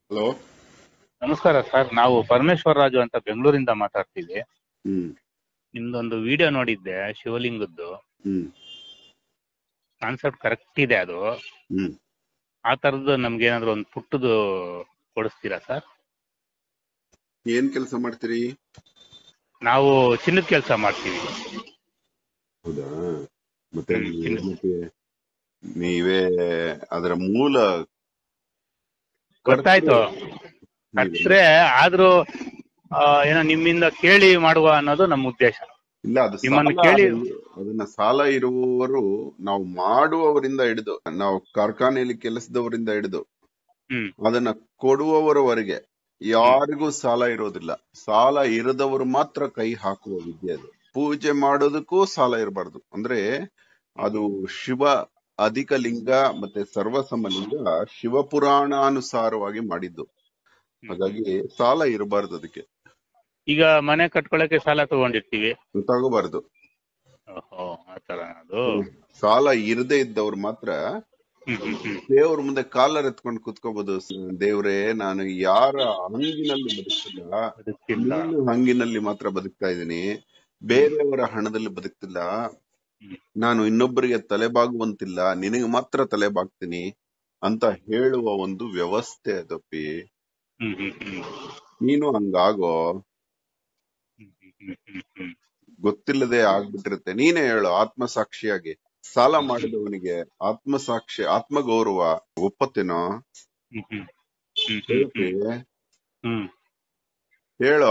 Hello ನಮಸ್ಕಾರ sir ನಾವು ಪರಮೇಶ್ವರ ರಾಜು ಅಂತ ಬೆಂಗಳೂರಿಂದ ಮಾತಾಡ್ತೀವಿ ಹ್ಮ್ ನಿಮ್ದೊಂದು ವಿಡಿಯೋ ನೋಡಿದ್ದೆ ಶಿವಲಿಂಗದ್ದು ಹ್ಮ್ ಕಾನ್ಸೆಪ್ಟ್ ಕರೆಕ್ಟ್ ಇದೆ ಅದು ಹ್ಮ್ ಆ ತರದ್ದು ನಮ್ಗೆ ಏನಾದ್ರು ಒಂದು ಪುಟ್ಟದು ಕೊಡಿಸ್ತೀರಾ ಸರ್ ಏನ್ ಕೆಲಸ ಮಾಡ್ತೀರಿ ನಾವು ಚಿನ್ನದ ಕೆಲಸ ಮಾಡ್ತೀವಿ ಹೌದಾ ಮತ್ತೆ ಹ್ಮ್, ನೀವು ಚಿನ್ನ- ಮತ್ತೆ ನೀವೇ ಅದರ ಮೂಲ ಗೊತ್ತಾಯ್ತು ನೀವೇ. ಕಟ್ರೆ ಆದ್ರೂ ಆ, ಏನೋ ನಿಮ್ಮಿಂದ ಕೇಳಿ ಮಾಡುವ ಅನ್ನೋದು ನಮ್ಮ ಉದ್ದೇಶ ಇಲ್ಲ ಅದು ನಿಮ್ಮನ್ನು ಸಾಲ ಕೇಳಿ- ಅದು- ಅದನ್ನ ಸಾಲ ಇರುವವರು ನಾವು ಮಾಡುವವರಿಂದ ಹಿಡಿದು ನಾವು ಕಾರ್ಖಾನೆಯಲ್ಲಿ ಕೆಲಸದವರಿಂದ ಹಿಡಿದು ಹ್ಮ್ ಅದನ್ನ ಕೊಡುವವರವರೆಗೆ ಯಾರಿಗೂ ಸಾಲ ಇರೋದಿಲ್ಲ ಸಾಲ ಇರದವರು ಮಾತ್ರ ಕೈ ಹಾಕುವ ವಿದ್ಯೆ ಅದು ಪೂಜೆ ಮಾಡೋದಕ್ಕೂ ಸಾಲ ಇರಬಾರ್ದು ಅಂದ್ರೆ ಅದು ಶಿವ ಅಧಿಕ ಲಿಂಗ ಮತ್ತೆ ಸರ್ವಸಮಲಿಂಗ ಶಿವಪುರಾಣಾನುಸಾರವಾಗಿ ಮಾಡಿದ್ದು ಹಾಗಾಗಿ ಸಾಲ ಇರಬಾರ್ದು ಅದಕ್ಕೆ ಈಗ ಮನೆ ಕಟ್ಕೊಳಕ್ಕೆ ಸಾಲ ತಗೊಂಡಿರ್ತೀವಿ ತಗೋಬಾರ್ದು ಓಹೋ ಆತರ ಅದು ಸಾಲ ಇರದೇ ಇದ್ದವ್ರು ಮಾತ್ರ ಹ್ಮ್ ಹ್ಮ್ ಹ್ಮ್ ದೇವ್ರ ಮುಂದೆ ಕಾಲರ್ ಎತ್ಕೊಂಡು ಕುತ್ಕೋಬಹುದು ದೇವ್ರೇ ನಾನು ಯಾರ ಹಂಗಿನಲ್ಲಿ ಬದುಕ್ತಿಲ್ಲ ಬದುಕಿಲ್ಲ ನೀನು ಹಂಗಿನಲ್ಲಿ ಮಾತ್ರ ಬದುಕ್ತಾ ಇದ್ದೀನಿ ಬೇರೆಯವರ ಹಣದಲ್ಲಿ ಬದುಕ್ತಿಲ್ಲ ಹ್ಮ್. ನಾನು ಇನ್ನೊಬ್ಬರಿಗೆ ತಲೆ ಬಾಗುವಂತಿಲ್ಲ ನಿನಗೆ ಮಾತ್ರ ತಲೆ ಬಾಗ್ತೀನಿ ಅಂತ ಹೇಳುವ ಒಂದು ವ್ಯವಸ್ಥೆ ಅದಪ್ಪಿ ಹ್ಮ್ ಹ್ಮ್ ಹ್ಮ್ ನೀನು ಹಂಗಾಗೋ ಹ್ಮ್ ಹ್ಮ್ ಹ್ಮ್ ಹ್ಮ್ ಗೊತ್ತಿಲ್ಲದೆ ಆಗ್ಬಿಟ್ಟಿರುತ್ತೆ ನೀನೇ ಹೇಳು ಆತ್ಮಸಾಕ್ಷಿಯಾಗಿ ಸಾಲ ಮಾಡಿದವನಿಗೆ ಆತ್ಮಸಾಕ್ಷಿ ಆತ್ಮಗೌರವ ಒಪ್ಪತ್ತೇನೋ ಹ್ಮ್ ಹ್ಮ್ ಹ್ಮ್ ಹ್ಮ್ ಹೇಳಪ್ಪಿ ಹ್ಮ್ ಹೇಳೋ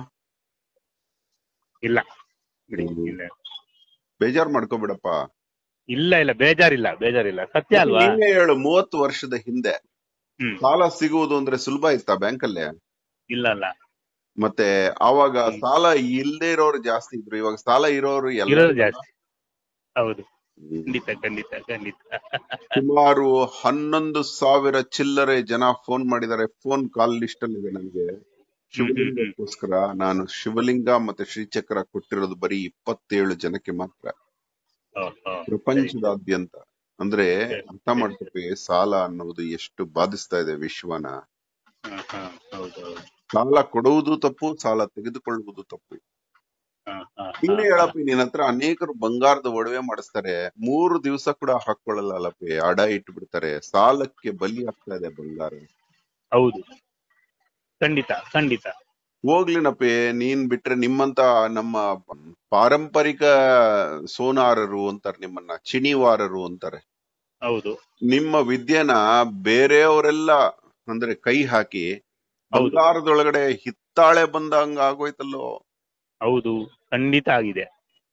ಇಲ್ಲ ಬಿಡಿ ಹ್ಮ್. ಇಲ್ಲ ಬೇಜಾರ್ ಮಾಡ್ಕೋಬಿಡಪ್ಪ ಇಲ್ಲ ಇಲ್ಲ ಬೇಜಾರಿಲ್ಲ ಬೇಜಾರಿಲ್ಲ ಸತ್ಯ ಅಲ್ವಾ ನೀನೇ ಹೇಳು ಮೂವತ್ತು ವರ್ಷದ ಹಿಂದೆ ಹ್ಮ್ ಸಾಲ ಸಿಗುವುದು ಅಂದ್ರೆ ಸುಲಭ ಇತ್ತಾ ಬ್ಯಾಂಕಲ್ಲೇ ಇಲ್ಲ ಅಲ್ಲ ಮತ್ತೆ ಅವಾಗ ಹ್ಮ್. ಸಾಲ ಇಲ್ದೇ ಇರೋರು ಜಾಸ್ತಿ ಇದ್ರು ಇವಾಗ ಸಾಲ ಇರೋರು ಎಲ್ಲ ಇರೋದು ಜಾಸ್ತಿ ಹೌದು ಹ್ಮ್. ಖಂಡಿತ ಖಂಡಿತ ಖಂಡಿತ ಸುಮಾರು ಹನ್ನೊಂದು ಸಾವಿರ ಚಿಲ್ಲರೆ ಜನ ಫೋನ್ ಮಾಡಿದ್ದಾರೆ ಫೋನ್ ಕಾಲ್ ಲಿಸ್ಟ್ ಅಲ್ಲಿ ಇದೆ ನನಗೆ ಶಿವಲಿಂಗಕ್ಕೋಸ್ಕರ ನಾನು ಶಿವಲಿಂಗ ಮತ್ತೆ ಶ್ರೀಚಕ್ರ ಕೊಟ್ಟಿರೋದು ಬರೀ ಇಪ್ಪತ್ತೇಳು ಜನಕ್ಕೆ ಮಾತ್ರ ಓ, ಓ. ಪ್ರಪಂಚದಾದ್ಯಂತ ಅಂದ್ರೆ ಸರಿ. ಅರ್ಥ ಮಾಡ್ಕೊಳ್ರಿ ಸಾಲ ಅನ್ನೋದು ಎಷ್ಟು ಬಾಧಿಸ್ತಾ ಇದೆ ವಿಶ್ವನ ಹ, ಹ, ಹೌದು ಹೌದು ಸಾಲ ಕೊಡುವುದು ತಪ್ಪು ಸಾಲ ತೆಗೆದುಕೊಳ್ಳುವುದು ತಪ್ಪು ಹ, ಹ, ನೀನೇ ಹ, ಹೇಳಪ್ಪಿ ನಿನ್ ಹತ್ರ ಅನೇಕರು ಬಂಗಾರದ ಒಡವೆ ಮಾಡಿಸ್ತಾರೆ ಮೂರು ದಿವಸ ಕೂಡ ಹಾಕೊಳ್ಳಲ್ಲ ಅಲ್ಲಪ್ಪಿ ಅಡ ಇಟ್ಟು ಬಿಡ್ತಾರೆ ಸಾಲಕ್ಕೆ ಬಲಿ ಆಗ್ತಾ ಇದೆ ಬಂಗಾರ ಹೌದು ಖಂಡಿತ ಖಂಡಿತ ಹೋಗ್ಲಿನಪ್ಪಿ ನೀನ್ ಬಿಟ್ರೆ ನಿಮ್ಮಂತ ನಮ್ಮ ಪಾರಂಪರಿಕ ಸೋನಾರರು ಅಂತಾರೆ ನಿಮ್ಮನ್ನ ಚಿಣಿವಾರರು ಅಂತಾರೆ ಹೌದು ನಿಮ್ಮ ವಿದ್ಯೆನ ಬೇರೆಯವರೆಲ್ಲ ಅಂದ್ರೆ ಕೈ ಹಾಕಿ ಹೌದು. ಬಂಗಾರದೊಳಗಡೆ ಹಿತ್ತಾಳೆ ಬಂದಂಗ ಆಗೋಯ್ತಲ್ಲೋ ಹೌದು ಖಂಡಿತ ಆಗಿದೆ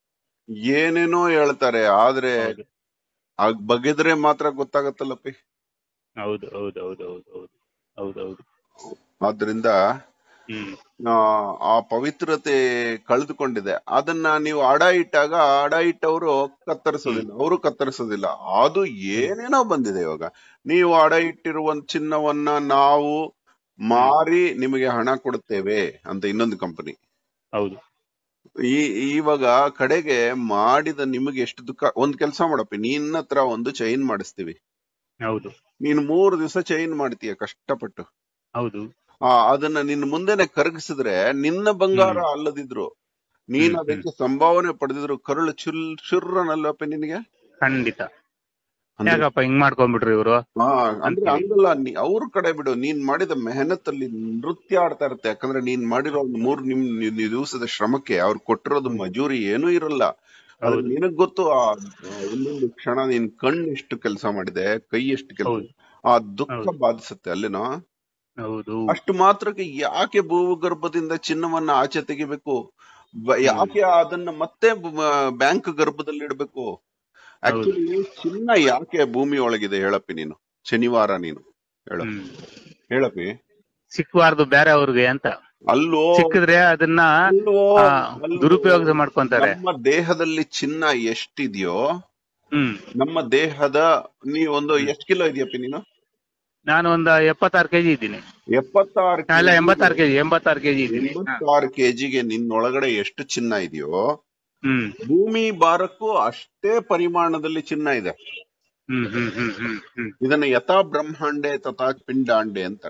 ಏನೇನೋ ಹೇಳ್ತಾರೆ ಆದ್ರೆ ಹೌದು ಆಗ್ ಬಗೆದ್ರೆ ಮಾತ್ರ ಗೊತ್ತಾಗತ್ತಲ್ಲಪ್ಪಿ ಹೌದು ಹೌದು ಹೌದು ಹೌದು ಹೌದು ಹೌದು ಹೌದು ಆದ್ರಿಂದ ಹ್ಮ್ ಆ, ಆ ಪವಿತ್ರತೆ ಕಳೆದುಕೊಂಡಿದೆ ಅದನ್ನ ನೀವು ಅಡ ಇಟ್ಟಾಗ ಆ ಅಡ ಇಟ್ಟವರು ಕತ್ತರಿಸೋದಿಲ್ಲ ಅವರು ಕತ್ತರಿಸೋದಿಲ್ಲ ಅದು ಏನೇನೋ ಬಂದಿದೆ ಇವಾಗ ನೀವು ಅಡ ಇಟ್ಟಿರುವ ಚಿನ್ನವನ್ನ ನಾವು ಮಾರಿ ನಿಮಗೆ ಹಣ ಕೊಡುತ್ತೇವೆ ಅಂತ ಇನ್ನೊಂದು ಕಂಪನಿ ಹೌದು ಈ ಇವಾಗ ಕಡೆಗೆ ಮಾಡಿದ ನಿಮಗೆ ಎಷ್ಟು ದುಃಖ ಒಂದ್ ಕೆಲಸ ಮಾಡಪ್ಪಿ ನಿನ್ನ ಹತ್ರ ಒಂದು ಚೈನ್ ಮಾಡಿಸ್ತೀವಿ ಹೌದು ನೀನ್ ಮೂರು ದಿವಸ ಚೈನ್ ಮಾಡ್ತೀಯ ಕಷ್ಟಪಟ್ಟು ಹೌದು ಆ ಅದನ್ನ ನಿನ್ನ ಮುಂದೆನೆ ಕರಗಿಸಿದ್ರೆ ನಿನ್ನ ಬಂಗಾರ ಅಲ್ಲದಿದ್ರು ನೀನ್ ಹ್ಮ್, ಅದಕ್ಕೆ ಸಂಭಾವನೆ ಪಡೆದಿದ್ರು ಕರುಳು ಚುಲ್ ಚುರ್ರನಲ್ಲಪ್ಪ ನಿನಗೆ ಖಂಡಿತ ಅಂದ್ರೆ- ಯಾಕಪ್ಪ ಹಿಂಗ್ ಮಾಡ್ಕೊಂಡ್ಬಿಟ್ರು ಇವರು ಹಾ ಅಂದ್ರೆ ಹಂಗಲ್ಲ ನೀ ಅವ್ರ ಕಡೆ ಬಿಡು ನೀನ್ ಮಾಡಿದ ಮೆಹನತ್ತಲ್ಲಿ ನೃತ್ಯ ಆಡ್ತಾ ಇರುತ್ತೆ ಯಾಕಂದ್ರೆ ನೀನ್ ಮಾಡಿರೋ ಒಂದ್ ಮೂರ್ ನಿಮ್ ನಿ- ನಿ- ದಿವಸದ ಶ್ರಮಕ್ಕೆ ಅವ್ರು ಕೊಟ್ಟಿರೋದು ಮಜೂರಿ ಏನೂ ಇರಲ್ಲ ಆದ್ರೆ ಹೌದು. ನಿನಗ್ ಗೊತ್ತು ಆ ಆ ಒಂದೊಂದು ಕ್ಷಣ ನಿನ್ ಕಣ್ಣು ಎಷ್ಟು ಕೆಲಸ ಮಾಡಿದೆ ಕೈ ಎಷ್ಟು ಕೆಲಸ ಹೌದು ಆ ದುಃಖ ಹೌದು. ಬಾಧಿಸುತ್ತೆ ಅಲ್ಲೇನೋ ಹೌದು ಅಷ್ಟು ಮಾತ್ರಕ್ಕೆ ಯಾಕೆ ಭೂಗರ್ಭದಿಂದ ಚಿನ್ನವನ್ನ ಆಚೆ ತೆಗಿಬೇಕು ಬ- ಯಾಕೆ ಅದನ್ನ ಮತ್ತೆ ಬ್ಯಾಂಕ್ ಗರ್ಭದಲ್ಲಿ ಇಡಬೇಕು ಆಕ್ಚುಲಿ ಚಿನ್ನ ಯಾಕೆ ಭೂಮಿ ಒಳಗಿದೆ ಹೇಳಪ್ಪಿ ನೀನು ಶನಿವಾರ ನೀನು ಹೇಳ ಹ್ಮ್ ಹೇಳಪ್ಪಿ ಸಿಕ್ಬಾರ್ದು ಬೇರೆ ಅವ್ರಿಗೆ ಅಂತ ಅಲ್ಲೋ ಸಿಕ್ಕಿದ್ರೆ ಅದನ್ನ ಅಲ್ಲೋ ಆ, ಅಲ್ಲೋ. ದುರುಪಯೋಗ ಮಾಡ್ಕೊಂತಾರೆ ನಮ್ಮ ದೇಹದಲ್ಲಿ ಚಿನ್ನ ಎಷ್ಟಿದೆಯೋ ಹ್ಮ್ ನಮ್ಮ ದೇಹದ ನೀ ಒಂದು ಎಷ್ಟ್ ಕಿಲೋ ಇದೆಯಪ್ಪಿ ನೀನು ನಾನು ಒಂದ್ ಎಪ್ಪತ್ತಾರು ಕೆಜಿ ಇದ್ದೀನಿ ಎಪ್ಪತ್ತಾರು ಅಲ್ಲ ಎಂಬತ್ತಾರು ಕೆಜಿ ಎಂಬತ್ತಾರು ಕೆಜಿ ಇದ್ದೀನಿ ಹ. ಎಂಬತ್ತಾರು ಕೆಜಿಗೆ ನಿನ್ನೊಳಗಡೆ ಎಷ್ಟು ಚಿನ್ನ ಇದೆಯೋ ಹ್ಮ್ ಭೂಮಿ ಭಾರಕ್ಕೂ ಅಷ್ಟೇ ಪರಿಮಾಣದಲ್ಲಿ ಚಿನ್ನ ಇದೆ ಹ್ಮ್ ಹ್ಮ್ ಹ್ಮ್ ಹ್ಮ್ ಹ್ಮ್ ಇದನ್ನ ಯಥಾ ಬ್ರಹ್ಮಾಂಡೆ ತಥಾ ಪಿಂಡಾಂಡೆ ಅಂತಾರೆ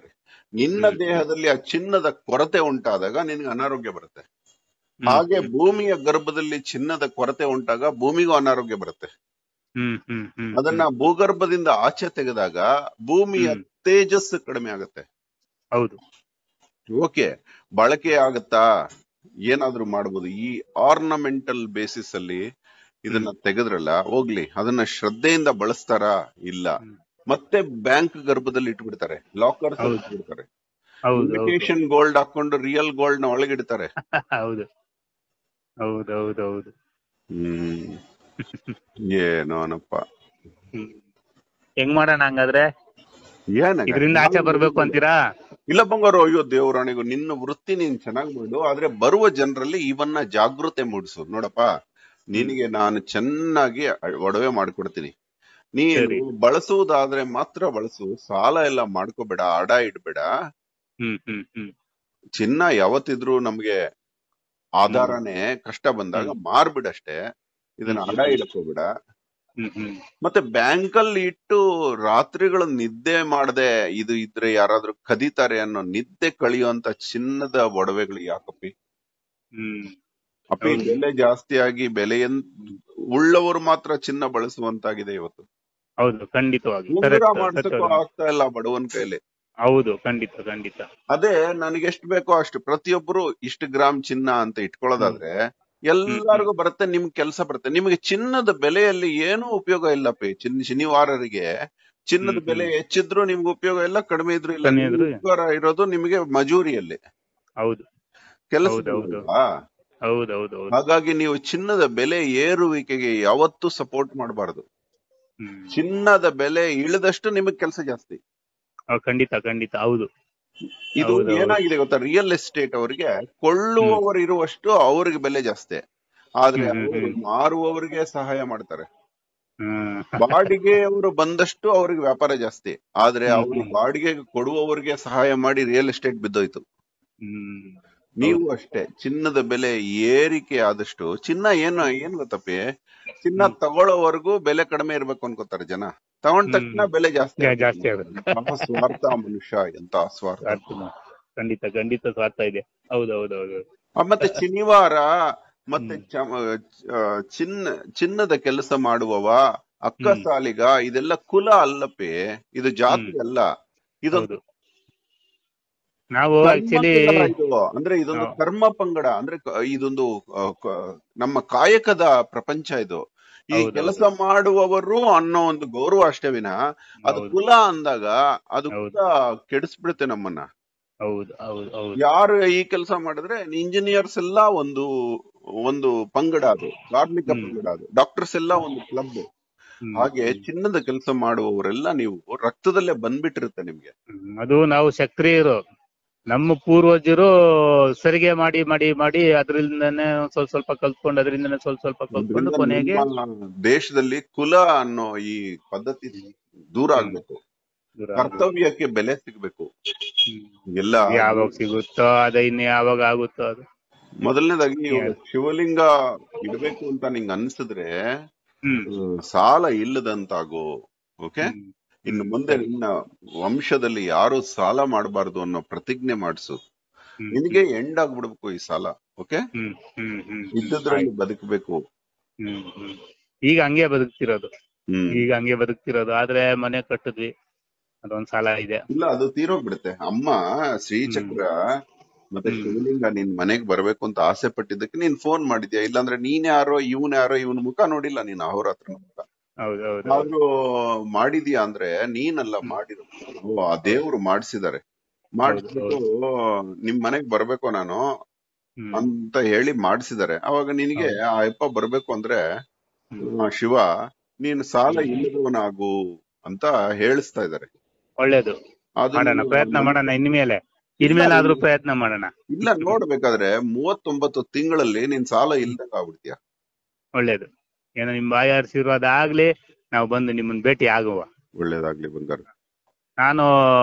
ನಿನ್ನ ಹ್ಮ್. ದೇಹದಲ್ಲಿ ಆ ಚಿನ್ನದ ಕೊರತೆ ಉಂಟಾದಾಗ ನಿನಗೆ ಅನಾರೋಗ್ಯ ಬರುತ್ತೆ ಹ್ಮ್. ಹಾಗೆ ಭೂಮಿಯ ಗರ್ಭದಲ್ಲಿ ಚಿನ್ನದ ಕೊರತೆ ಉಂಟಾಗ ಭೂಮಿಗೂ ಅನಾರೋಗ್ಯ ಬರುತ್ತೆ ಹ್ಮ್ ಹ್ಮ್ ಹ್ಮ್ ಅದನ್ನ ಭೂಗರ್ಭದಿಂದ ಆಚೆ ತೆಗೆದಾಗ ಭೂಮಿಯ ಹ್ಮ್. ತೇಜಸ್ಸು ಕಡಿಮೆ ಆಗುತ್ತೆ ಹೌದು ಓಕೆ ಬಳಕೆ ಆಗತ್ತಾ ಏನಾದ್ರೂ ಮಾಡ್ಬೋದು ಈ ಆರ್ನಮೆಂಟಲ್ ಬೇಸಿಸ್ ಅಲ್ಲಿ ಇದನ್ನ ತೆಗೆದ್ರಲ್ಲ ಹೋಗ್ಲಿ ಅದನ್ನ ಶ್ರದ್ಧೆಯಿಂದ ಬಳಸ್ತಾರಾ ಇಲ್ಲ ಹ್ಮ್. ಮತ್ತೆ ಬ್ಯಾಂಕ್ ಗರ್ಭದಲ್ಲಿ ಇಟ್ಬಿಡ್ತಾರೆ ಲಾಕರ್ ಹೌದು. ಇಟ್ಬಿಡ್ತಾರೆ ಹೌದು ಹೌದು ಇಮಿಟೇಷನ್ ಗೋಲ್ಡ್ ಹಾಕೊಂಡು ರಿಯಲ್ ಗೋಲ್ಡ್ ನ ಒಳಗಿಡ್ತಾರೆ ಹೌದು ಹೌದು ಹೌದು ಹೌದು ಹ್ಮ್ ಏನೋನಪ್ಪ ಹ್ಮ್. ಹೆಂಗ್ ಮಾಡೋಣ ಹಂಗಾದ್ರೆ ಏನ ಇದರಿಂದ ಆಚೆ ಬರ್ಬೇಕು ಅಂತೀರಾ ಇಲ್ಲ ಬಂಗಾರು ಅಯ್ಯೋ ದೇವರಾಣಿಗೂ ನಿನ್ನ ವೃತ್ತಿ ನೀನ್ ಚೆನ್ನಾಗ್ ಮಾಡು ಆದ್ರೆ ಬರುವ ಜನರಲ್ಲಿ ಇವನ್ನ ಜಾಗೃತೆ ಮೂಡಿಸು ನೋಡಪ್ಪ ನಿನಗೆ ನಾನು ಚೆನ್ನಾಗಿ ಅ- ಒಡವೆ ಮಾಡ್ಕೊಡ್ತೀನಿ ನೀನು ಸರಿ. ಬಳಸುವುದಾದ್ರೆ ಮಾತ್ರ ಬಳಸು ಸಾಲ ಎಲ್ಲ ಮಾಡ್ಕೋಬೇಡ ಅಡ ಇಡ್ಬೇಡ ಹ್ಮ್ ಹ್ಮ್ ಹ್ಮ್ ಚಿನ್ನ ಯಾವತ್ತಿದ್ರು ನಮ್ಗೆ ಆಧಾರನೇ ಕಷ್ಟ ಬಂದಾಗ ಮಾರ್ಬಿಡಷ್ಟೇ ಇದನ್ನ ಅಡ ಇಡ್ಕೋಬೇಡ ಹ್ಮ್ ಹ್ಮ್ ಮತ್ತೆ ಬ್ಯಾಂಕ್ ಅಲ್ಲಿ ಇಟ್ಟು ರಾತ್ರಿಗಳು ನಿದ್ದೆ ಮಾಡದೆ ಇದು ಇದ್ರೆ ಯಾರಾದ್ರೂ ಕದೀತಾರೆ ಅನ್ನೋ ನಿದ್ದೆ ಕಳಿಯುವಂತ ಚಿನ್ನದ ಒಡವೆಗಳು ಯಾಕಪ್ಪಿ ಹ್ಮ್ ಅಪ್ಪಿ ಹೌದು. ಬೆಲೆ ಜಾಸ್ತಿ ಆಗಿ ಬೆಲೆಯನ್ ಉಳ್ಳವರು ಮಾತ್ರ ಚಿನ್ನ ಬಳಸುವಂತಾಗಿದೆ ಇವತ್ತು ಹೌದು ಖಂಡಿತವಾಗಿ ಉಂಗುರ Correct, ಮಾಡ್ಸಕ್ಕೂ ಸತ್ಯವಾದ. ಆಗ್ತಾ ಇಲ್ಲ ಬಡವನ್ ಕೈಲಿ ಹೌದು ಖಂಡಿತ ಖಂಡಿತ ಅದೇ ನನಗೆ ಎಷ್ಟು ಬೇಕೋ ಅಷ್ಟು ಪ್ರತಿಯೊಬ್ಬರು ಇಷ್ಟು ಗ್ರಾಮ್ ಚಿನ್ನ ಅಂತ ಇಟ್ಕೊಳ್ಳೋದಾದ್ರೆ ಎಲ್ಲರಿಗೂ ಬರುತ್ತೆ ನಿಮ್ ಕೆಲಸ ಬರುತ್ತೆ ನಿಮಗೆ ಚಿನ್ನದ ಬೆಲೆಯಲ್ಲಿ ಏನೂ ಉಪಯೋಗ ಇಲ್ಲ ಚಿನ್ನ ಶನಿವಾರರಿಗೆ ಚಿನ್ನದ ಹ್ಮ್, ಬೆಲೆ ಹೆಚ್ಚಿದ್ರು ನಿಮ್ಗೆ ಉಪಯೋಗ ಇಲ್ಲ ಕಡಿಮೆ ಇದ್ರು ಇಲ್ಲ ಕಡಿಮೆ ಇದ್ರು ನಿಮ್ಗೆ ಉಪಯೋಗ ಇರೋದು ನಿಮಗೆ ಮಜೂರಿಯಲ್ಲಿ ಹೌದು ಕೆಲಸ ಹೌದು, ಹೌದು. ಇಲ್ವಾ? ಹೌದು ಹೌದು ಹೌದು ಹಾಗಾಗಿ ನೀವು ಚಿನ್ನದ ಬೆಲೆ ಏರುವಿಕೆಗೆ ಯಾವತ್ತೂ ಸಪೋರ್ಟ್ ಮಾಡಬಾರದು ಹ್ಮ್ ಚಿನ್ನದ ಬೆಲೆ ಇಳಿದಷ್ಟು ನಿಮಗೆ ಕೆಲಸ ಜಾಸ್ತಿ ಹೌದು, ಖಂಡಿತ ಖಂಡಿತ ಹೌದು ಇದು ಹೌದು, ಹೌದು. ಏನಾಗಿದೆ ಗೊತ್ತಾ ರಿಯಲ್ ಎಸ್ಟೇಟ್ ಅವರಿಗೆ ಕೊಳ್ಳುವವರು ಇರುವಷ್ಟು ಅವ್ರಿಗೆ ಬೆಲೆ ಜಾಸ್ತಿ ಆದ್ರೆ ಹ್ಮ್, ಹ್ಮ್, ಅವರು ಹ್ಮ್. ಮಾರುವವರಿಗೆ ಸಹಾಯ ಮಾಡ್ತಾರೆ ಹ್ಮ್ ಬಾಡಿಗೆಯವರು ಬಂದಷ್ಟು ಅವ್ರಿಗೆ ವ್ಯಾಪಾರ ಜಾಸ್ತಿ ಆದ್ರೆ ಹ್ಮ್, ಅವರು ಹ್ಮ್. ಬಾಡಿಗೆ ಕೊಡುವವರಿಗೆ ಸಹಾಯ ಮಾಡಿ ರಿಯಲ್ ಎಸ್ಟೇಟ್ ಬಿದ್ದೋಯ್ತು ಹ್ಮ್ ನೀವು ಅಷ್ಟೇ ಚಿನ್ನದ ಬೆಲೆ ಏರಿಕೆ ಆದಷ್ಟು ಚಿನ್ನ ಏನು ಏನ್ ಗೊತ್ತಪ್ಪಿ ಚಿನ್ನ ಹ್ಮ್. ತಗೊಳ್ಳೋವರೆಗೂ ಬೆಲೆ ಕಡಿಮೆ ಇರ್ಬೇಕು ಅನ್ಕೋತಾರೆ ಜನ ತಗೊಂಡ ತಕ್ಷಣ ಹ್ಮ್. ಬೆಲೆ ಜಾಸ್ತಿ ಜಾ- ಆಗುತ್ತೆ. ಜಾಸ್ತಿ ಆಗುತ್ತೆ ಎಂತಹ ಸ್ವಾರ್ಥ ಮನುಷ್ಯ ಎಂತ ಸ್ವಾರ್ಥ ಸ್ವಾರ್ಥ ಮಾತ್ರ. ಖಂಡಿತ ಖಂಡಿತ ಸ್ವಾರ್ಥ ಇದೆ ಹೌದು ಹೌದು ಹೌದು ಆ, ಮತ್ತೆ ಶನಿವಾರ ಮತ್ತೆ ಹ್ಮ್. ಚ- ಆ, ಚಿನ್ನ ಚಿನ್ನದ ಕೆಲಸ ಮಾಡುವವ ಅಕ್ಕ ಹ್ಮ್. ಸಾಲಿಗ ಇದೆಲ್ಲ ಕುಲ ಅಲ್ಲಪ್ಪಿ ಇದು ಜಾತಿ ಹ್ಮ್. ಅಲ್ಲ ಇದೊಂದು ಹೌದು ನಾವು ಕರ್ಮ ಆಕ್ಚುಲಿ ಪಂಗಡ ಇದು. ಅಂದ್ರೆ ಇದೊಂದು ಹೌದು. ಕರ್ಮ ಪಂಗಡ ಅಂದ್ರೆ ಕ- ಇದೊಂದು ಆ, ಕ- ನಮ್ಮ ಕಾಯಕದ ಪ್ರಪಂಚ ಇದು ಈ ಹೌದು, ಕೆಲಸ ಮಾಡುವವರು ಅನ್ನೋ ಒಂದು ಗೌರವ ಅಷ್ಟೇ ವಿನ ಅದು ಹೌದು. ಕುಲ ಅಂದಾಗ ಅದು ಹೌದು. ಕುಲ ಕೆಡಿಸ್ಬಿಡುತ್ತೆ ನಮ್ಮನ್ನ ಹೌದು ಹೌದು ಹೌದು ಯಾರು ಈ ಕೆಲಸ ಮಾಡಿದ್ರೆ ಇಂಜಿನಿಯರ್ಸ್ ಎಲ್ಲ ಒಂದು ಒಂದು ಪಂಗಡ ಅದು ಕಾರ್ಮಿಕ ಹ್ಮ್. ಪಂಗಡ ಅದು ಡಾಕ್ಟರ್ಸ್ ಎಲ್ಲ ಒಂದು ಕ್ಲಬ್ ಹ್ಮ್. ಹಾಗೆ ಚಿನ್ನದ ಕೆಲಸ ಮಾಡುವವರೆಲ್ಲ ನೀವು ರಕ್ತದಲ್ಲೇ ಬಂದ್ಬಿಟ್ಟಿರುತ್ತೆ ನಿಮ್ಗೆ ಹ್ಮ್. ಅದು ನಾವು ಸಕ್ರಿಯರು ನಮ್ಮ ಪೂರ್ವಜರು ಸರಿಗೆ ಮಾಡಿ ಮಾಡಿ ಮಾಡಿ ಅದರಿಂದನೇ ಸ್ವಲ್ಪ ಸ್ವಲ್ಪ ಕಲ್ತ್ಕೊಂಡು ಅದರಿಂದನೇ ಸ್ವಲ್ಪ ಸ್ವಲ್ಪ ಕಲ್ತ್ಕೊಂಡು ಅದ್ರಿಂದ ಕೊನೆಗೆ ನಮ್ಮ ದೇಶದಲ್ಲಿ ಕುಲ ಅನ್ನೋ ಈ ಪದ್ಧತಿ ದೂರ ಆಗ್ಬೇಕು ದೂರ ಆಗೋದು. ಕರ್ತವ್ಯಕ್ಕೆ ಬೆಲೆ ಸಿಗ್ಬೇಕು ಹ್ಮ್. ಎಲ್ಲ ಯಾವಾಗ ಸಿಗುತ್ತೋ ಅದ ಇನ್ನು ಯಾವಾಗ ಆಗುತ್ತೋ ಅದು ಮೊದಲನೇದಾಗಿ ಇವಾಗ ಶಿವಲಿಂಗ ಇಡ್ಬೇಕು ಅಂತ ನಿಂಗ್ ಅನ್ಸಿದ್ರೆ ಹ್ಮ್ ಹ್ಮ್, ಸಾಲ ಇಲ್ಲದಂತಾಗು ಓಕೆ ಹ್ಮ್. ಇನ್ನು ಮುಂದೆ ನಿನ್ನ ವಂಶದಲ್ಲಿ ಯಾರು ಸಾಲ ಮಾಡಬಾರ್ದು ಅನ್ನೋ ಪ್ರತಿಜ್ಞೆ ಮಾಡಿಸು ಹ್ಮ್. ನಿನಗೆ ಎಂಡ್ ಆಗ್ಬಿಡ್ಬೇಕು ಈ ಸಾಲ ಓಕೆ ಹ್ಮ್ ಹ್ಮ್ ಹ್ಮ್ ಇದ್ದದ್ರಲ್ಲಿ ಬದುಕಬೇಕು ಹ್ಮ್ ಹ್ಮ್ ಈಗ ಹಂಗೆ ಬದುಕ್ತಿರೋದು ಹ್ಮ್ ಈಗ ಹಂಗೆ ಬದುಕ್ತಿರೋದು ಆದ್ರೆ ಮನೆ ಕಟ್ಟಿದ್ವಿ ಅದೊಂದ್ ಸಾಲ ಇದೆ ಇಲ್ಲ ಅದು ತೀರೋಗ್ಬಿಡುತ್ತೆ ಅಮ್ಮ ಶ್ರೀಚಕ್ರ ಮತ್ತೆ ಹ್ಮ್. ಶಿವಲಿಂಗ ನಿನ್ ಮನೆಗ್ ಬರ್ಬೇಕು ಅಂತ ಆಸೆ ಪಟ್ಟಿದ್ದಕ್ಕೆ ನೀನ್ ಫೋನ್ ಮಾಡಿದ್ಯಾ ಇಲ್ಲಾಂದ್ರೆ ನೀನ್ ಯಾರೋ ಇವನ್ ಯಾರೋ ಇವನ್ ಮುಖ ನೋಡಿಲ್ಲ ನೀನ್ ಅಹೋರಾತ್ರ ಮುಖ ಹೌದು ಹೌದು ಹೌದು ಆದ್ರೂ ಮಾಡಿದ್ಯಾ ಅಂದ್ರೆ ನೀನಲ್ಲ ಮಾಡಿರೋ ಓ, ಆ ದೇವ್ರು ಮಾಡಿಸಿದಾರೆ ಮಾಡಿಸ್ಬಿಟ್ಟು ನಿಮ್ ಮನೆಗ್ ಬರ್ಬೇಕು ನಾನು ಹ್ಮ್ ಅಂತ ಹೇಳಿ ಮಾಡಿಸಿದಾರೆ ಅವಾಗ ನಿನಗೆ ಆ ಅಪ್ಪ ಬರ್ಬೇಕು ಅಂದ್ರೆ ಹ್ಮ್. ಆ, ಶಿವ ನೀನು ಸಾಲ ಇಲ್ಲದವನಾಗು ಅಂತ ಹೇಳಿಸ್ತಾ ಇದಾರೆ ಒಳ್ಳೇದು ಅದು ಮಾಡೋಣ ನೀನು ಪ್ರಯತ್ನ ಮಾಡೋಣ ಇನ್ಮೇಲೆ ಇನ್ಮೇಲಾದ್ರೂ ಪ್ರಯತ್ನ ಮಾಡೋಣ ಇಲ್ಲ ನೋಡ್ಬೇಕಾದ್ರೆ ಮೂವತ್ತೊಂಬತ್ತು ತಿಂಗಳಲ್ಲಿ ನೀನ್ ಸಾಲ ಇಲ್ದಂಗ ಆಗ್ಬಿಡ್ತೀಯ ಒಳ್ಳೇದು ಏನೋ ನಿಮ್ ಬಾಯ ಆಶೀರ್ವಾದ ಆಗ್ಲಿ ನಾವು ಬಂದು ನಿಮ್ಮನ್ನ ಭೇಟಿ ಆಗುವ ಒಳ್ಳೇದಾಗ್ಲಿ ಬಂಗಾರ ನಾನು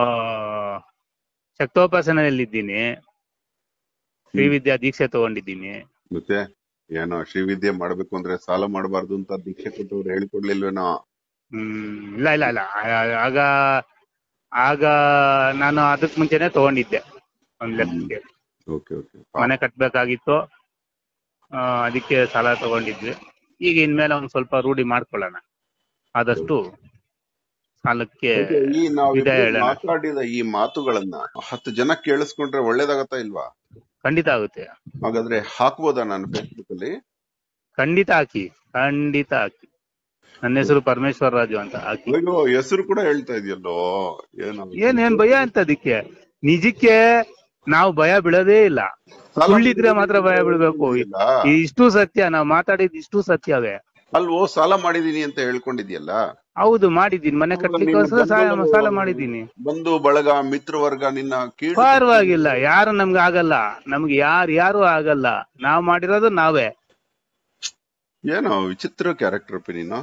ಶಕ್ತೋಪಾಸನೆಯಲ್ಲಿದ್ದೀನಿ ಶ್ರೀವಿದ್ಯಾ ದೀಕ್ಷೆ ತಗೊಂಡಿದ್ದೀನಿ ಮತ್ತೆ ಏನೋ ಶ್ರೀವಿದ್ಯೆ ಮಾಡ್ಬೇಕು ಅಂದ್ರೆ ಸಾಲ ಮಾಡಬಾರ್ದು ಅಂತ ದೀಕ್ಷೆ ಕೊಟ್ಟವ್ರು ಹೇಳ್ಕೊಡ್ಲಿಲ್ವೇನೋ ಹ್ಮ್ ಇಲ್ಲ ಇಲ್ಲ ಇಲ್ಲ ಆ- ಆಗ ಆಗ ನಾನು ಅದಕ್ ಮುಂಚೆನೆ ತಗೊಂಡಿದ್ದೆ ಒಂದ್ ಲೆಕ್ಕಕ್ಕೆ ಓಕೆ ಓಕೆ ಮನೆ ಕಟ್ಬೇಕಾಗಿತ್ತು ಆ, ಅದಕ್ಕೆ ಸಾಲ ತಗೊಂಡಿದ್ವಿ ಈಗ ಇನ್ಮೇಲೆ ಒಂದ್ ಸ್ವಲ್ಪ ರೂಢಿ ಮಾಡ್ಕೊಳ್ಳೋಣ ಆದಷ್ಟು ಸಾಲಕ್ಕೆ ಈ ನಾವು ವಿದಾಯ ಹೇಳೋಣ. ಮಾತಾಡಿದ ಈ ಮಾತುಗಳನ್ನ ಹತ್ತು ಜನ ಕೇಳಿಸ್ಕೊಂಡ್ರೆ ಒಳ್ಳೇದಾಗತ್ತಾ ಇಲ್ವಾ ಖಂಡಿತ ಆಗುತ್ತೆ ಹಾಗಾದ್ರೆ ಹಾಕ್ಬೋದಾ ನಾನು ಫೇಸ್ಬುಕ್ ಅಲ್ಲಿ ಖಂಡಿತ ಹಾಕಿ ಖಂಡಿತ ಹಾಕಿ ನನ್ನ ಹೆಸರು ಪರಮೇಶ್ವರ ರಾಜು ಅಂತ ಹಾಕಿ ಅಯ್ಯೋ ಹೆಸರು ಕೂಡ ಹೇಳ್ತಾ ಇದೆಯಲ್ಲೋ ಏನೋ ಏನ್ ಏನ್ ಭಯ ಅಂತ ಅದಕ್ಕೆ ನಿಜಕ್ಕೆ ನಾವು ಭಯ ಬೀಳೋದೇ ಇಲ್ಲ ಸಾಲ ಸುಳ್ಳಿದ್ರೆ ಮಾತ್ರ ಭಯ ಬೀಳ್ಬೇಕು ಇಲ್ಲ. ಇಷ್ಟು ಸತ್ಯ ನಾವು ಮಾತಾಡಿದ್ ಇಷ್ಟು ಸತ್ಯವೇ ಅಲ್ವೋ ಸಾಲ ಮಾಡಿದೀನಿ ಅಂತ ಹೇಳ್ಕೊಂಡಿದ್ಯಲ್ಲ ಹೌದು ಮಾಡಿದ್ದೀನಿ ಮನೆ ಕಟ್ಲಿಕ್ಕೋಸ್ಕರ ಸಾಲ ಸಾಲ ಮಾಡಿದ್ದೀನಿ ಬಂಧು ಬಳಗ ಮಿತ್ರ ವರ್ಗ ನಿನ್ನ ಕೀಳು ಪರವಾಗಿಲ್ಲ ಯಾರು ನಮ್ಗೆ ಆಗಲ್ಲ ನಮ್ಗೆ ಯಾರು ಯಾರು ಆಗಲ್ಲ ನಾವ್ ಮಾಡಿರೋದು ನಾವೇ ಏನೋ ವಿಚಿತ್ರ ಕ್ಯಾರೆಕ್ಟರ್ ಪಿ ನೀನು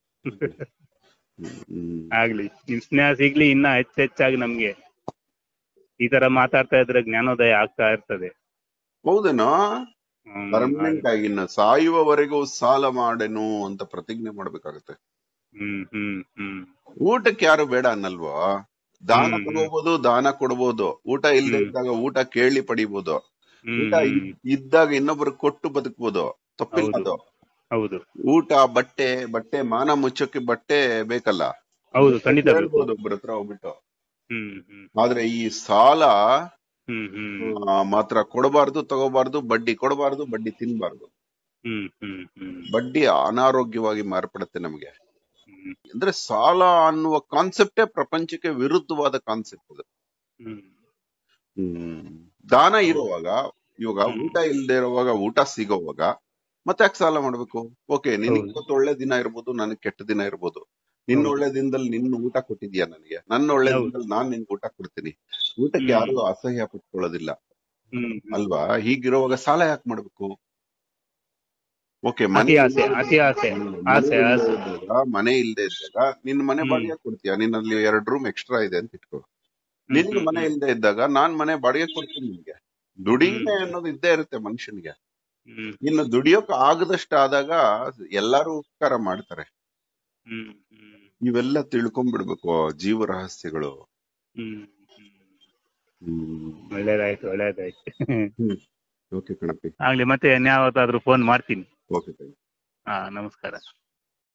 ಹ್ಮ್. ಆಗ್ಲಿ ನಿಮ್ ಸ್ನೇಹ ಸಿಗ್ಲಿ ಇನ್ನ ಹೆಚ್ಚ್ ಹೆಚ್ಚಾಗಿ ನಮ್ಗೆ ಈ ತರ ಮಾತಾಡ್ತಾ ಇದ್ರೆ ಜ್ಞಾನೋದಯ ಆಗ್ತಾ ಇರ್ತದೆ ಹೌದೇನೋ ಹ್ಮ್. ಪರ್ಮನೆಂಟ್ ಆಗಿ ಇನ್ನು ಸಾಯುವವರೆಗೂ ಸಾಲ ಮಾಡೆನು ಅಂತ ಪ್ರತಿಜ್ಞೆ ಮಾಡ್ಬೇಕಾಗತ್ತೆ ಹ್ಮ್ ಹ್ಮ್ ಹ್ಮ್ ಊಟಕ್ಕೆ ಯಾರು ಬೇಡ ಅನ್ನಲ್ವೋ ದಾನ ಹ್ಮ್. ತಗೋಬಹುದು ದಾನ ಕೊಡ್ಬೋದು ಊಟ ಇಲ್ಲದೆ ಹ್ಮ್. ಇದ್ದಾಗ ಊಟ ಕೇಳಿ ಪಡಿಬಹುದು ಹ್ಮ್ ಊಟ ಹ್ಮ್. ಇದ್- ಇದ್ದಾಗ ಇನ್ನೊಬ್ರು ಕೊಟ್ಟು ಬದುಕ್ಬೋದು ತಪ್ಪಿಲ್ಲ ಹೌದು. ಅದು ಹೌದು ಊಟ ಬಟ್ಟೆ ಬಟ್ಟೆ ಮಾನ ಮುಚ್ಚಕ್ಕೆ ಬಟ್ಟೆ ಬೇಕಲ್ಲ ಹೌದು ಖಂಡಿತ ಬೇಕು ಹೇಳ್ಬೋದು ಒಬ್ರ ಹತ್ರ ಹೋಗ್ಬಿಟ್ಟು ಹ್ಮ್ ಹ್ಮ್ ಆದ್ರೆ ಈ ಸಾಲ ಹ್ಮ್ ಹ್ಮ್ ಆ, ಮಾತ್ರ ಕೊಡಬಾರ್ದು ತಗೋಬಾರ್ದು ಬಡ್ಡಿ ಕೊಡಬಾರ್ದು ಬಡ್ಡಿ ತಿನ್ಬಾರ್ದು ಹ್ಮ್ ಹ್ಮ್ ಹ್ಮ್ ಬಡ್ಡಿ ಅನಾರೋಗ್ಯವಾಗಿ ಮಾರ್ಪಡುತ್ತೆ ನಮಗೆ ಹ್ಮ್ ಅಂದ್ರೆ ಸಾಲ ಅನ್ನುವ ಕಾನ್ಸೆಪ್ಟೇ ಪ್ರಪಂಚಕ್ಕೆ ವಿರುದ್ಧವಾದ ಕಾನ್ಸೆಪ್ಟ್ ಅದು ಹ್ಮ್ ಹ್ಮ್ ದಾನ ಇರುವಾಗ ಇವಾಗ ಹ್ಮ್. ಊಟ ಇಲ್ಲದೆ ಇರುವಾಗ ಊಟ ಸಿಗೋವಾಗ ಮತ್ತೆ ಯಾಕೆ ಸಾಲ ಮಾಡ್ಬೇಕು ಓಕೆ ನಿನ್ ಹೌದು. ಇವತ್ತು ಒಳ್ಳೆ ದಿನ ಇರ್ಬೋದು ನನಗೆ ಕೆಟ್ಟ ದಿನ ಇರ್ಬೋದು ನಿನ್ನ ಹೌದು. ಒಳ್ಳೆ ದಿನದಲ್ಲಿ ನಿನ್ನ ಊಟ ಕೊಟ್ಟಿದ್ಯಾ ನನಗೆ ನನ್ನ ಒಳ್ಳೆ ಹೌದು. ದಿನದಲ್ಲಿ ನಾನ್ ನಿನ್ಗೆ ಊಟ ಕೊಡ್ತೀನಿ ಊಟಕ್ಕೆ ಹ್ಮ್. ಯಾರು ಅಸಹ್ಯ ಪಟ್ಕೊಳ್ಳೋದಿಲ್ಲ ಹ್ಮ್ ಹ್ಮ್. ಅಲ್ವಾ ಹೀಗಿರುವಾಗ ಸಾಲ ಯಾಕೆ ಮಾಡ್ಬೇಕು ಓಕೆ ಅತಿ ಮನೆ ಆಸೆ ಅತಿ ಆಸೆ ಆಸೆ ಆಸೆ ಮನೆ ಇಲ್ಲದೆ ಇದ್ದಾಗ ನಿನ್ ಮನೆ ಹ್ಮ್. ಬಾಡಿಗೆ ಕೊಡ್ತೀಯ ನಿನ್ನಲ್ಲಿ ಎರಡ್ ರೂಮ್ ಎಕ್ಸ್ಟ್ರಾ ಇದೆ ಅಂತ ಇಟ್ಕೋ ನಿನ್ ಹ್ಮ್, ಮನೆ ಹ್ಮ್, ಇಲ್ಲದೆ ಇದ್ದಾಗ ನಾನ್ ಮನೆ ಬಾಡಿಗೆ ಕೊಡ್ತೀನಿ ನಿನ್ಗೆ ದುಡಿಮೆ ಅನ್ನೋದು ಇದ್ದೇ ಇರುತ್ತೆ ಮನುಷ್ಯನಿಗೆ ಹ್ಮ್ ಇನ್ನು ದುಡಿಯೋಕ್ ಆಗದಷ್ಟು ಆದಾಗ ಎಲ್ಲಾರು ಉಪಕಾರ ಮಾಡ್ತಾರೆ ಹ್ಮ್ ಹ್ಮ್ ಇವೆಲ್ಲ ತಿಳ್ಕೊಂಡ್ಬಿಡ್ಬೇಕು ಜೀವ ರಹಸ್ಯಗಳು ಹ್ಮ್ ಹ್ಮ್. ಹ್ಮ್ ಒಳ್ಳೇದಾಯ್ತು ಒಳ್ಳೇದಾಯ್ತು ಓಕೆ ಕಣಪ್ಪಿ ಆಗ್ಲಿ ಮತ್ತೆ ಇನ್ಯಾವತ್ತಾದ್ರೂ ಫೋನ್ ಮಾಡ್ತೀನಿ ಓಕೆ ಹಾ ನಮಸ್ಕಾರ